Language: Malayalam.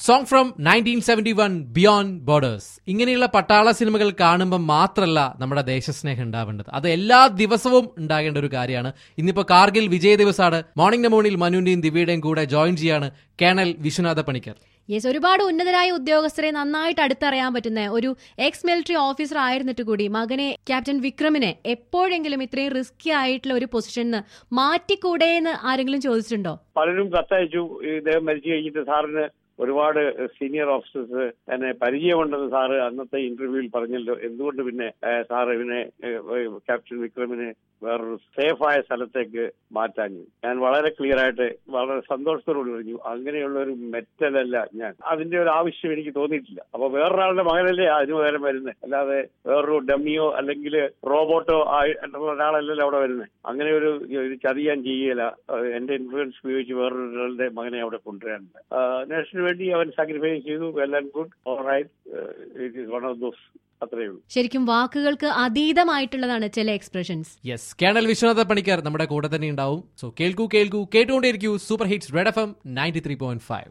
song from nineteen seventy one beyond borders ഇങ്ങനെയുള്ള പട്ടാള സിനിമകൾ കാണുമ്പോൾ മാത്രമല്ല നമ്മുടെ ദേശസ്നേഹം ഉണ്ടാവേണ്ടത് അത് എല്ലാ ദിവസവും ഉണ്ടാകേണ്ട ഒരു കാര്യമാണ് ഇന്നിപ്പോ കാർഗിൽ വിജയ ദിവസമാണ് മോർണിംഗ് നമോണിൽ മനുവിന്റെയും ദിവ്യയുടെയും കൂടെ ജോയിൻ ചെയ്യാണ് കേണൽ വിശ്വനാഥ പണിക്കർ യെസ് ഒരുപാട് ഉന്നതരായ ഉദ്യോഗസ്ഥരെ നന്നായിട്ട് അടുത്തറിയാൻ പറ്റുന്ന ഒരു എക്സ് മിലിറ്ററി ഓഫീസർ ആയിരുന്നിട്ട് കൂടി മകനെ ക്യാപ്റ്റൻ വിക്രമിനെ എപ്പോഴെങ്കിലും ഇത്രയും റിസ്കി ആയിട്ടുള്ള ഒരു പൊസിഷനിൽ മാറ്റിക്കൂടെ എന്ന് ആരെങ്കിലും ചോദിച്ചിട്ടുണ്ടോ പലരും കത്തയച്ചു ഇദ്ദേഹം മരിച്ചു കഴിഞ്ഞിട്ട് സാറിന് ഒരുപാട് സീനിയർ ഓഫീസേഴ്സ് എന്നെ പരിചയമുണ്ടെന്ന് സാറ് അന്നത്തെ ഇന്റർവ്യൂവിൽ പറഞ്ഞല്ലോ എന്തുകൊണ്ട് പിന്നെ ഏഹ്, സാറ് ഇവനെ ഏഹ്, ക്യാപ്റ്റൻ വിക്രമിനെ വേറൊരു സേഫായ സ്ഥലത്തേക്ക് മാറ്റാഞ്ഞു ഞാൻ വളരെ ക്ലിയർ ആയിട്ട് വളരെ സന്തോഷത്തോട് പറഞ്ഞു അങ്ങനെയുള്ള ഒരു മെറ്റലല്ല ഞാൻ അതിന്റെ ഒരു ആവശ്യം എനിക്ക് തോന്നിയിട്ടില്ല അപ്പൊ വേറൊരാളുടെ മകനല്ലേ അതിന് പകരം വരുന്നത് അല്ലാതെ വേറൊരു ഡമ്മിയോ അല്ലെങ്കിൽ റോബോട്ടോ ആയിട്ടുള്ള ഒരാളല്ലല്ലോ അവിടെ വരുന്നത് അങ്ങനെ ഒരു ഒരു ചതി ഞാൻ ചെയ്യല എന്റെ ഇൻഫ്ലുവൻസ് ഉപയോഗിച്ച് വേറൊരാളുടെ മകനെ അവിടെ കൊണ്ടുവരാനുണ്ട് നേഷന് വേണ്ടി അവൻ സാക്രിഫൈസ് ചെയ്തു well and good alright it is one of those അത്രയേ ഉള്ളൂ ശരിക്കും വാക്കുകൾക്ക് അതീതമായിട്ടുള്ളതാണ് ചില expressions yes colonel Vishwanatha Panicker നമ്മുടെ കൂടെ തന്നെ ഉണ്ടാവും സോ കേൾക്കൂ കേൾക്കൂ കേട്ടുകൊണ്ടേയിരിക്കൂ super hits red F M ninety three point five